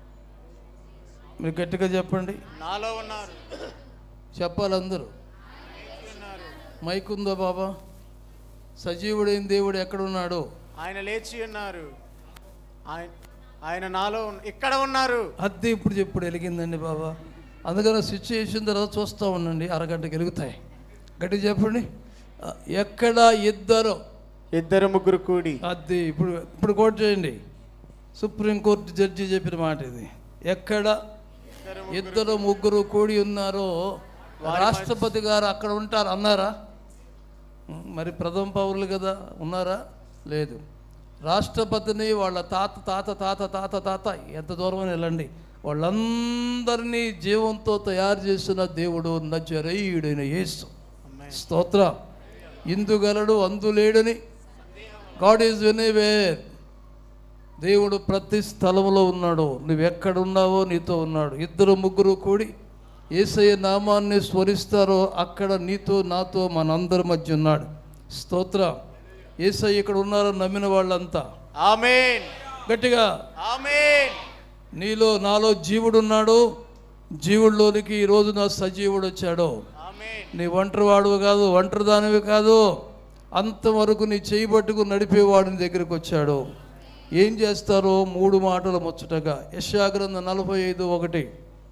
మీరు గట్టిగా చెప్పండి నాలో ఉన్నారు చెప్పాలి అందరూ ఉన్నారు. మైక్ ఉందా బాబా సజీవుడైన దేవుడు ఎక్కడున్నాడు ఆయన లేచి ఉన్నారు ఆయన ఆయన నాలో ఉన్న- ఇక్కడ ఉన్నారు అద్దె ఇప్పుడు చెప్పుడు వెలిగిందండి బాబా అందుకని స్విచ్ చేసిన తర్వాత చూస్తూ ఉండండి అరగంటకి వెలుగుతాయి గట్టి చెప్పండి ఆ, ఎక్కడ ఇద్దరు ఇద్దరు ముగ్గురు కూడి అది ఇప్పుడు ఇప్పుడు కోట్ చేయండి సుప్రీంకోర్టు జడ్జి చెప్పిన మాట ఇది ఎక్కడ ఇద్దరు ఇద్దరు ముగ్గురు కూడి ఉన్నారో రాష్ట్రపతి గారు అక్కడ ఉంటారు అన్నారా ఉం, మరి ప్రథమ పౌరులు కదా ఉన్నారా లేదు రాష్ట్రపతిని వాళ్ళ తాత తాత తాత తాత తాత ఎంత దూరం వెళ్ళండి వాళ్ళందరినీ జీవంతో తయారు చేసిన దేవుడు నజరేయుడైన యేసు స్తోత్ర ఇందుగలడు అందులేడని గాడ్ ఈజ్ ఎనీవేర్ దేవుడు ప్రతి స్థలంలో ఉన్నాడు నువ్వు ఎక్కడున్నావో నీతో ఉన్నాడు ఇద్దరు ముగ్గురు కూడి ఏసయ్య నామాన్ని స్మరిస్తారో అక్కడ నీతో నాతో మనందరి మధ్య ఉన్నాడు స్తోత్ర ఏసయ్య ఇక్కడ ఉన్నారో నమ్మిన వాళ్ళంతా ఆమేన్ గట్టిగా ఆమేన్ నీలో నాలో జీవుడున్నాడు జీవుడిలోనికి ఈ రోజున సజీవుడు వచ్చాడు ఆమేన్ నీ ఒంటరి వాడువు కాదు ఒంటరి దానివి కాదు అంతవరకు నీ చేయి పట్టుకు నడిపేవాడు నీ దగ్గరికి వచ్చాడు ఏం చేస్తారో మూడు మాటలు ముచ్చటగా యశాగ్రంథ నలభై ఐదు ఒకటి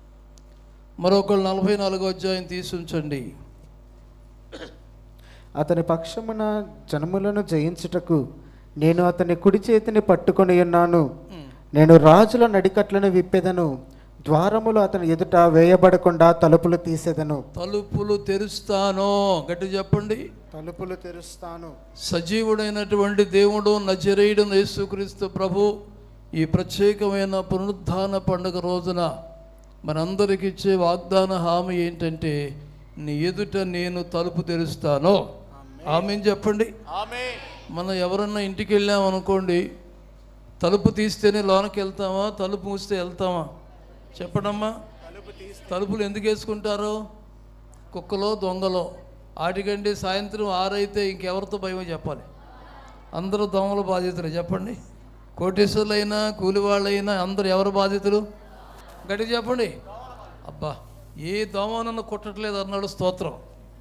మరొకరు నలభై నాలుగో అధ్యాయం తీసి ఉంచండి అతని పక్షమున జనములను జయించుటకు నేను అతని కుడి చేతిని పట్టుకొని ఉన్నాను నేను రాజుల నడికట్లను విప్పెదను ద్వారములు అతని ఎదుట వేయబడకుండా తలుపులు తీసేదను తలుపులు తెరుస్తాను గట్టి చెప్పండి తలుపులు తెరుస్తాను సజీవుడైనటువంటి దేవుడు నజరేయుడు యేసుక్రీస్తు ప్రభు ఈ ప్రత్యేకమైన పునరుద్ధాన పండుగ రోజున మనందరికి ఇచ్చే వాగ్దాన హామీ ఏంటంటే నీ ఎదుట నేను తలుపు తెరుస్తాను ఆమె చెప్పండి ఆమేన్ మనం ఎవరన్నా ఇంటికి వెళ్ళాం అనుకోండి తలుపు తీస్తేనే లోనకి వెళ్తామా తలుపు మూస్తే వెళ్తామా చెప్పడమ్మా తలుపు తీస్తే తలుపులు ఎందుకు వేసుకుంటారు కుక్కలో దొంగలో వాటికంటే సాయంత్రం ఆరైతే ఇంకెవరితో భయమో చెప్పాలి అందరూ దొంగల బాధితులు చెప్పండి కోటేశ్వర్లైనా కూలివాళ్ళైనా అందరూ ఎవరు బాధితులు గట్టి చెప్పండి అబ్బా ఏ దోమ నన్ను కొట్టట్లేదు అన్నాడు స్తోత్రం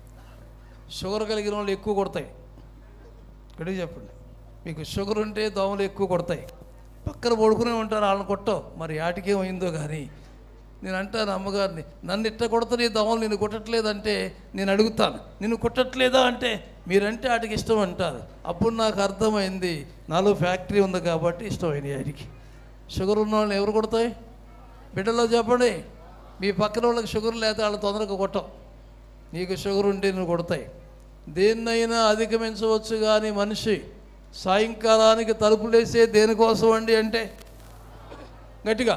షుగర్ కలిగిన వాళ్ళు ఎక్కువ కొడతాయి గట్టి చెప్పండి మీకు షుగర్ ఉంటే దోమలు ఎక్కువ కొడతాయి పక్కన పడుకునే ఉంటారు వాళ్ళని కొట్టవు మరి ఆటికేమైందో కానీ నేను అంటాను అమ్మగారిని నన్ను ఇట్ట కొడతాను ఈ దోమలు నేను కొట్టట్లేదంటే నేను అడుగుతాను నిన్ను కొట్టట్లేదా అంటే మీరంటే వాటికి ఇష్టం అంటారు అప్పుడు నాకు అర్థమైంది నాలో ఫ్యాక్టరీ ఉంది కాబట్టి ఇష్టమైంది వాటికి షుగర్ ఉన్న వాళ్ళని ఎవరు కొడతాయి బిడ్డలో చెప్పండి మీ పక్కన వాళ్ళకి షుగర్ లేకపోతే వాళ్ళు తొందరగా కొట్టం నీకు షుగర్ ఉంటే నువ్వు కొడతాయి దేన్నైనా అధిగమించవచ్చు కానీ మనిషి సాయంకాలానికి తలుపులేసే దేనికోసం అండి అంటే గట్టిగా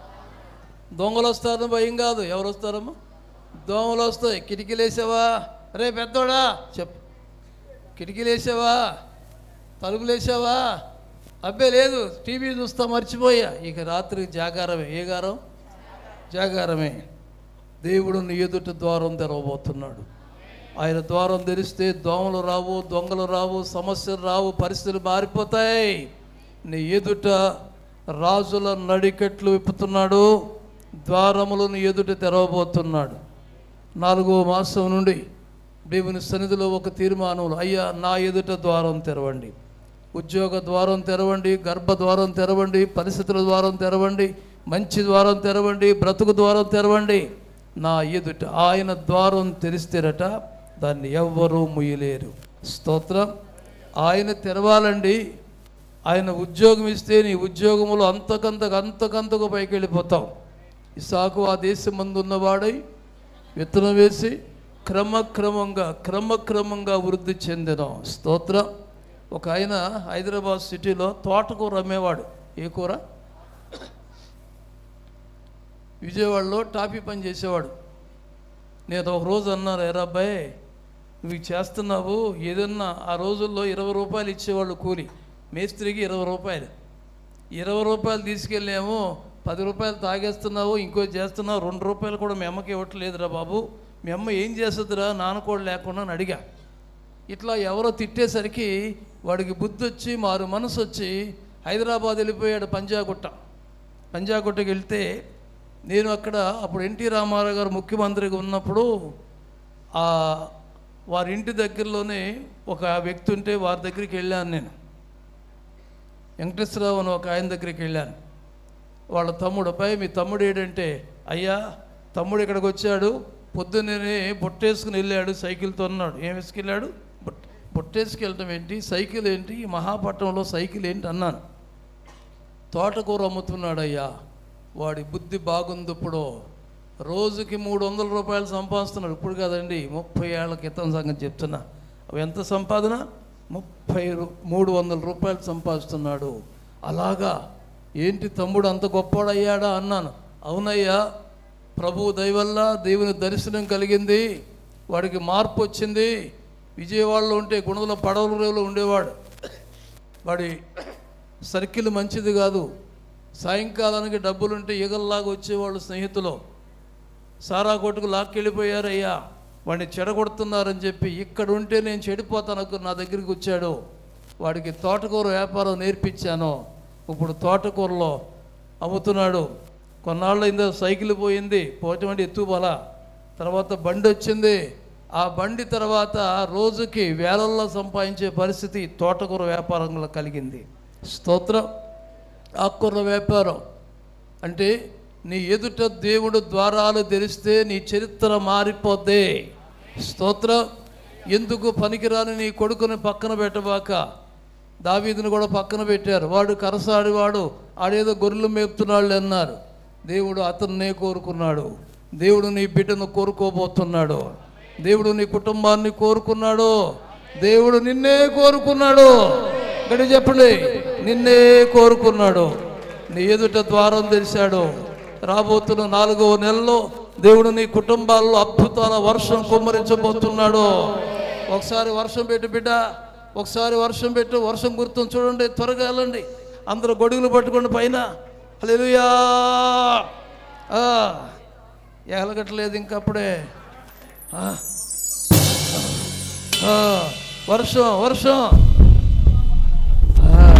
దొంగలు వస్తారని భయం కాదు ఎవరు వస్తారమ్మా దోమలు వస్తాయి కిటికీలు వేసావా రే పెద్దోడా చెప్పు కిటికీలు వేసావా తలుపులు వేసావా అబ్బే లేదు టీవీ చూస్తా మర్చిపోయా ఇక రాత్రి జాగారమే ఏ గారం జాగారమే దేవుడు నీ ఎదుట ద్వారం తెరవబోతున్నాడు ఆయన ద్వారం తెరిస్తే దోమలు రావు దొంగలు రావు సమస్యలు రావు పరిస్థితులు మారిపోతాయి నీ ఎదుట రాజుల నడికట్లు విప్పుతున్నాడు ద్వారములు నీ ఎదుట తెరవబోతున్నాడు నాలుగో మాసం నుండి దేవుని సన్నిధిలో ఒక తీర్మానంలో అయ్యా నా ఎదుట ద్వారం తెరవండి ఉద్యోగ ద్వారం తెరవండి గర్భ ద్వారం తెరవండి పరిస్థితుల ద్వారం తెరవండి మంచి ద్వారం తెరవండి బ్రతుకు ద్వారం తెరవండి నా ఎదుట ఆయన ద్వారం తెరిస్తేరట దాన్ని ఎవ్వరూ ముయ్యలేరు స్తోత్రం ఆయన తెరవాలండి ఆయన ఉద్యోగం ఇస్తే నీ ఉద్యోగములు అంతకంతకు అంతకంతకు పైకి వెళ్ళిపోతావు ఇసాకు ఆ దేశం మందు ఉన్నవాడై విత్తనం వేసి క్రమక్రమంగా క్రమక్రమంగా వృద్ధి చెందిన స్తోత్రం ఒక ఆయన హైదరాబాద్ సిటీలో తోటకూర అమ్మేవాడు ఏ కూర విజయవాడలో టాపీ పని చేసేవాడు నేను ఒక రోజు అన్నారు ఎరా అబ్బాయి నువ్వు ఇది చేస్తున్నావు ఏదన్నా ఆ రోజుల్లో ఇరవై రూపాయలు ఇచ్చేవాళ్ళు కూలి మేస్త్రికి ఇరవై రూపాయలు ఇరవై రూపాయలు తీసుకెళ్ళాము పది రూపాయలు తాగేస్తున్నావు ఇంకో చేస్తున్నావు రెండు రూపాయలు కూడా మీ అమ్మకి ఇవ్వట్లేదురా బాబు మీ అమ్మ ఏం చేస్తుందిరా నాన్నకోడు లేకుండా అని అడిగా ఇట్లా ఎవరో తిట్టేసరికి వాడికి బుద్ధి వచ్చి మారు మనసు వచ్చి హైదరాబాద్ వెళ్ళిపోయాడు పంజాగుట్ట పంజాగుట్టకి వెళ్తే నేను అక్కడ అప్పుడు ఎన్టీ రామారావు గారు ముఖ్యమంత్రిగా ఉన్నప్పుడు ఆ వారి ఇంటి దగ్గరలోనే ఒక వ్యక్తి ఉంటే వారి దగ్గరికి వెళ్ళాను నేను వెంకటేశ్వరరావు అని ఒక ఆయన దగ్గరికి వెళ్ళాను వాళ్ళ తమ్ముడు అబ్బాయి మీ తమ్ముడు ఏడంటే అయ్యా తమ్ముడు ఇక్కడికి వచ్చాడు పొద్దున్నే బొట్టేసుకుని వెళ్ళాడు సైకిల్తో అన్నాడు ఏం వేసుకెళ్ళాడు బొట్ బొట్టేసుకెళ్ళటం ఏంటి సైకిల్ ఏంటి ఈ మహాపట్నంలో సైకిల్ ఏంటి అన్నాను తోటకూర అమ్ముతున్నాడు అయ్యా వాడి బుద్ధి బాగుంది ఇప్పుడు రోజుకి మూడు వందల రూపాయలు సంపాదిస్తున్నాడు ఇప్పుడు కదండి ముప్పై ఏళ్ళ క్రితం సంగతి చెప్తున్నా అవి ఎంత సంపాదన ముప్పై రు- మూడు వందల రూపాయలు సంపాదిస్తున్నాడు అలాగా ఏంటి తమ్ముడు అంత గొప్పవాడయ్యాడా అన్నాను అవునయ్యా ప్రభు దయవల్ల దేవుని దర్శనం కలిగింది వాడికి మార్పు వచ్చింది విజయవాడలో ఉంటే గుణదల పడవల రేవులో ఉండేవాడు వాడి సర్కిల్ మంచిది కాదు సాయంకాలానికి డబ్బులుంటే ఈగల్లాగా వచ్చేవాళ్ళు స్నేహితులు సారా కొట్టుకు లాక్కెళ్ళిపోయారయ్యా వాడిని చెడగొడుతున్నారని చెప్పి ఇక్కడ ఉంటే నేను చెడిపోతాను నా దగ్గరికి వచ్చాడు వాడికి తోటకూర వ్యాపారం నేర్పించాను ఇప్పుడు తోటకూరలో అమ్ముతున్నాడు కొన్నాళ్ళు అయిందో సైకిల్ పోయింది పోవటం అంటే ఎత్తు బల తర్వాత బండి వచ్చింది ఆ బండి తర్వాత రోజుకి వేలల్లో సంపాదించే పరిస్థితి తోటకూర వ్యాపారంలో కలిగింది స్తోత్రం ఆకుకూర వ్యాపారం అంటే నీ ఎదుట దేవుడు ద్వారాలు తెరిస్తే నీ చరిత్ర మారిపోద్ది స్తోత్రం ఎందుకు పనికిరాని నీ కొడుకుని పక్కన పెట్టబాక దావీదుని కూడా పక్కన పెట్టారు వాడు కరసాడివాడు ఆడేదో గొర్రెలు మేపుతున్నాళ్ళు అన్నారు దేవుడు అతన్నే కోరుకున్నాడు దేవుడు నీ బిడ్డను కోరుకోబోతున్నాడు దేవుడు నీ కుటుంబాన్ని కోరుకున్నాడు దేవుడు నిన్నే కోరుకున్నాడు గడి చెప్పండి నిన్నే కోరుకున్నాడు నీ ఎదుట ద్వారం తెరిచాడు రాబోతున్న నాలుగవ నెలలో దేవుడు నీ కుటుంబాల్లో అద్భుతాల వర్షం కుమ్మరించబోతున్నాడు ఒకసారి వర్షం పెట్టు బిడ్డ ఒకసారి వర్షం పెట్టు వర్షం గుర్తుని చూడండి త్వరగా వెళ్ళండి అందరూ గొడుగులు పట్టుకోండి పైన హల్లెలూయా ఆ, ఎగలగట్లేదు ఇంకప్పుడే ఆ. ఆ, వర్షం వర్షం ఆ.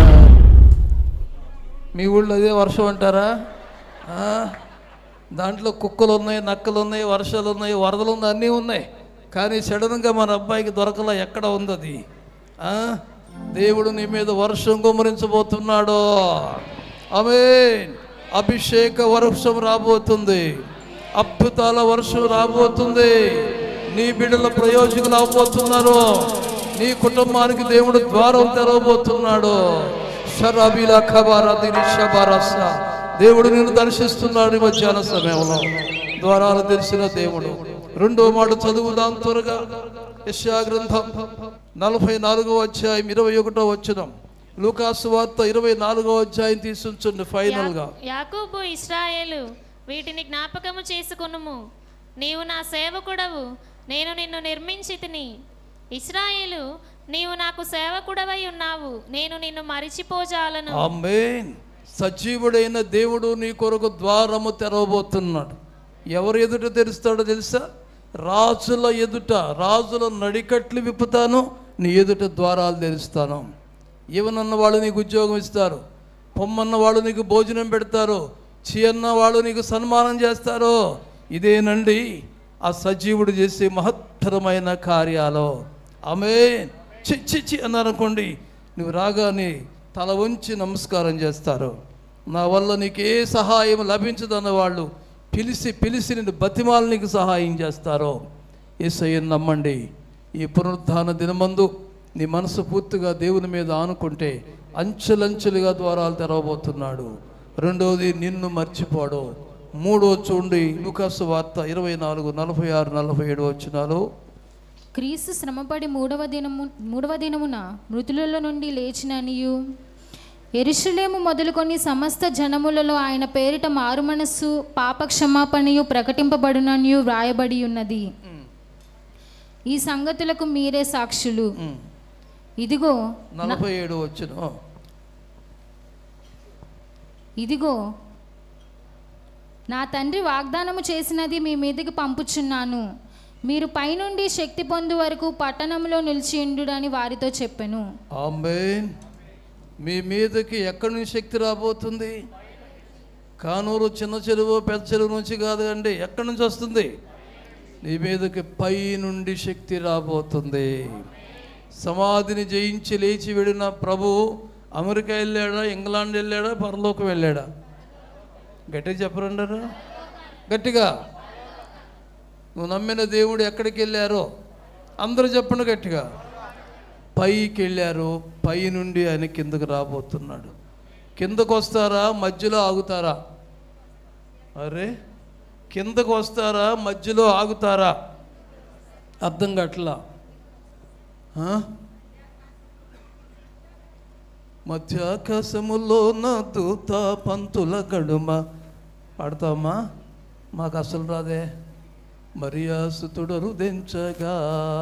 మీ ఊళ్ళో అదే వర్షం అంటారా ఆ? దాంట్లో కుక్కలు ఉన్నాయి నక్కలు ఉన్నాయి వర్షాలు ఉన్నాయి వరదలు ఉన్నాయి అన్నీ ఉన్నాయి కానీ సడన్గా మన అబ్బాయికి దొరకలా ఎక్కడ ఉంది అది ఆ? దేవుడు నీ మీద వర్షం కుమరించబోతున్నాడు ఆమె అభిషేక వర్షం రాబోతుంది అద్భుతాల వర్షం రాబోతుంది నీ బిడ్డల ప్రయోజకులు అవబోతున్నారు నీ కుటుంబానికి దేవుడు ద్వారం తెరవబోతున్నాడు షరాబీల ఖబారదిని షబారస దేవుడు నిన్ను దర్శిస్తున్నాడు ఈ మధ్యాహ్న సమయంలో ద్వారాలు తెలిసిన దేవుడు రెండో మాట చదువుదాం త్వరగా యశా గ్రంథం నలభై నాలుగో అధ్యాయం ఇరవై ఒకటో వచ్చినం లూకాసు వార్త ఇరవై నాలుగో అధ్యాయం తీసుంచండి ఫైనల్గా యా- యాకోబు ఇస్రాయేలు వీటిని జ్ఞాపకము చేసుకొనుము నీవు నా సేవకుడవు నేను నిన్ను నిర్మించి తిని ఇస్రాయేలు నీవు నాకు సేవకుడవై ఉన్నావు నేను నిన్ను మరిచిపోజాలను ఆమేన్ సజీవుడైన దేవుడు నీ కొరకు ద్వారము తెరవబోతున్నాడు ఎవరు ఎదుట తెరుస్తాడో తెలుసా రాజుల ఎదుట రాజుల నడికట్లు విప్పుతాను నీ ఎదుట ద్వారాలు తెరుస్తాను ఇవనన్న వాళ్ళు నీకు ఉద్యోగం ఇస్తారు పొమ్మన్న వాళ్ళు నీకు భోజనం పెడతారు చీ అన్న వాళ్ళు నీకు సన్మానం చేస్తారు ఇదేనండి ఆ సజీవుడు చేసే మహత్తరమైన కార్యాలు ఆమె చి చి చి అన్నారనుకోండి నువ్వు రాగానే తల వంచి నమస్కారం చేస్తారు నా వల్ల నీకు ఏ సహాయం లభించదన్న వాళ్ళు పిలిచి పిలిచి నిన్ను బతిమాలు నీకు సహాయం చేస్తారో ఏసయ్యను నమ్మండి ఈ పునరుద్ధాన దినమందు నీ మనసు పూర్తిగా దేవుని మీద ఆనుకుంటే అంచెలంచెలుగా ద్వారాలు తెరవబోతున్నాడు రెండవది నిన్ను మర్చిపోడు మూడో చూడండి లుకాసు వార్త ఇరవై నాలుగు నలభై ఆరు నలభై ఏడు వచ్చినాలు క్రీస్తు శ్రమపడి మూడవ దినము మూడవ దినమున మృతులలో నుండి లేచిననియు ఎరుషులేము మొదలుకొని సమస్త జనములలో ఆయన పేరిట మారుమనస్సు పాప క్షమాపణయు ప్రకటింపబడుననియు వ్రాయబడి ఉన్నది ఈ సంగతులకు మీరే సాక్షులు ఉమ్. ఇదిగో నలభై ఏడు వచ్చిన ఇదిగో నా తండ్రి వాగ్దానము చేసినది మీ మీదకి పంపుచున్నాను మీరు పైనుండి శక్తి పొందు వరకు పట్టణంలో నిలిచియుండుడని వారితో చెప్పెను ఆమెన్ మీ మీదకి ఎక్కడి నుంచి శక్తి రాబోతుంది కానూరు చిన్న చెరువు పెద్ద చెరువు నుంచి కాదు అండి ఎక్కడి నుంచి వస్తుంది నీ మీదకి పై నుండి శక్తి రాబోతుంది సమాధిని జయించి లేచి వెళ్ళిన ప్రభు అమెరికా వెళ్ళాడా ఇంగ్లాండ్ వెళ్ళాడా పరలోకం వెళ్ళాడా గట్టిగా చెప్పరంటారా గట్టిగా నువ్వు నమ్మిన దేవుడు ఎక్కడికి వెళ్ళారో అందరూ చెప్పండి గట్టిగా పైకి వెళ్ళారు పై నుండి ఆయన కిందకు రాబోతున్నాడు కిందకు వస్తారా మధ్యలో ఆగుతారా అరే కిందకు వస్తారా మధ్యలో ఆగుతారా అర్థం కావట్లా ఆ? మధ్యాకాశములో నా దూత పంతుల గడుమ పాడతామా మాకు అసలు రాదే మరియాసుతుడు రుదించగా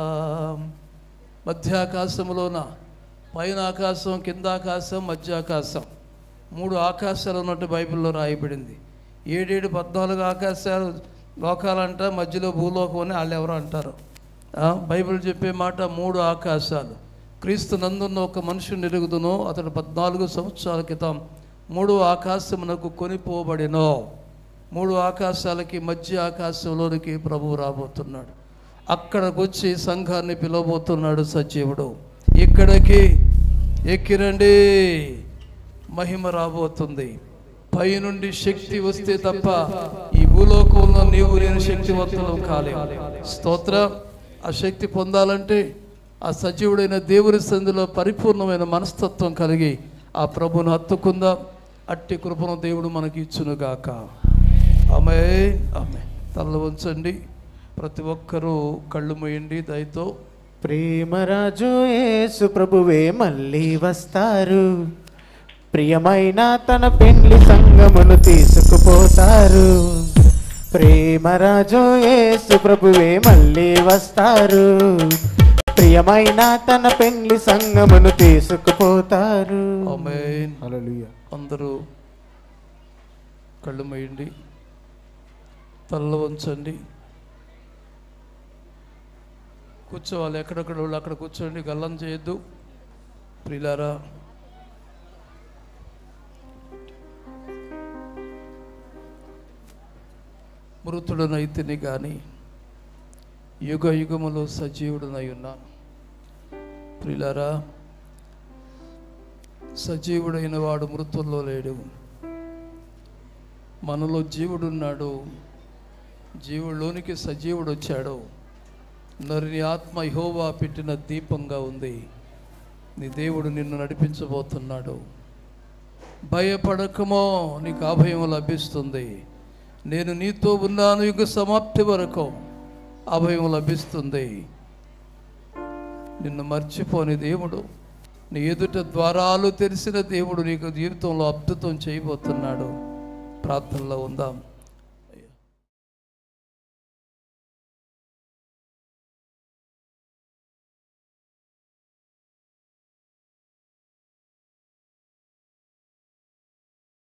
మధ్యాకాశములోన పైన ఆకాశం కింద ఆకాశం మధ్య ఆకాశం మూడు ఆకాశాలు ఉన్నట్టు బైబిల్లో రాయబడింది ఏడేడు పద్నాలుగు ఆకాశాలు లోకాలంట మధ్యలో భూలోకం అని వాళ్ళు ఎవరో అంటారు ఆ, బైబిల్ చెప్పే మాట మూడు ఆకాశాలు క్రీస్తు నందున్న ఒక మనుషుని ఎరుగుదునో అతడు పద్నాలుగు సంవత్సరాల క్రితం మూడు ఆకాశమునకు కొనిపోబడినో మూడు ఆకాశాలకి మధ్య ఆకాశంలోనికి ప్రభువు రాబోతున్నాడు అక్కడికి వచ్చి సంఘాన్ని పిలవబోతున్నాడు సజీవుడు ఇక్కడికి ఎక్కిరండి మహిమ రాబోతుంది పైనుండి శక్తి వస్తే తప్ప ఈ భూలోకంలో నీవు నేను శక్తివంతులం కాలేవు స్తోత్ర ఆ శక్తి పొందాలంటే ఆ సజీవుడైన దేవుని సంధిలో పరిపూర్ణమైన మనస్తత్వం కలిగి ఆ ప్రభును హత్తుకుందాం అట్టి కృపను దేవుడు మనకి ఇచ్చునుగాక ఆమె ఆమె తల ఉంచండి ప్రతి ఒక్కరూ కళ్ళు మూయండి దయతో ప్రేమరాజు యేసు ప్రభువే మళ్ళీ వస్తారు ప్రియమైన తన పెండ్లి సంగమును తీసుకుపోతారు ప్రేమరాజు యేసు ప్రభువే మళ్ళీ వస్తారు ప్రియమైన తన పెండ్లి సంగమును తీసుకుపోతారు ఆమేన్ హల్లెలూయా అందరూ కళ్ళు మూయండి తల్ల వంచండి కూర్చోవాలి ఎక్కడెక్కడ వాళ్ళు అక్కడ కూర్చోండి గల్లం చేయొద్దు ప్రిలారా మృతుడనైతిని కానీ యుగ యుగములో సజీవుడనై ఉన్నాను ప్రిలారా సజీవుడైన వాడు మృతుల్లో లేడు మనలో జీవుడున్నాడు జీవుల్లోనికి సజీవుడు వచ్చాడు నరిని ఆత్మ యహోవా పెట్టిన దీపంగా ఉంది నీ దేవుడు నిన్ను నడిపించబోతున్నాడు భయపడకమో నీకు అభయం లభిస్తుంది నేను నీతో ఉన్నాను యుగ సమాప్తి వరకు అభయం లభిస్తుంది నిన్ను మర్చిపోని దేవుడు నీ ఎదుట ద్వారాలు తెరిసిన దేవుడు నీకు జీవితంలో అద్భుతం చేయబోతున్నాడు ప్రార్థనలో ఉందాం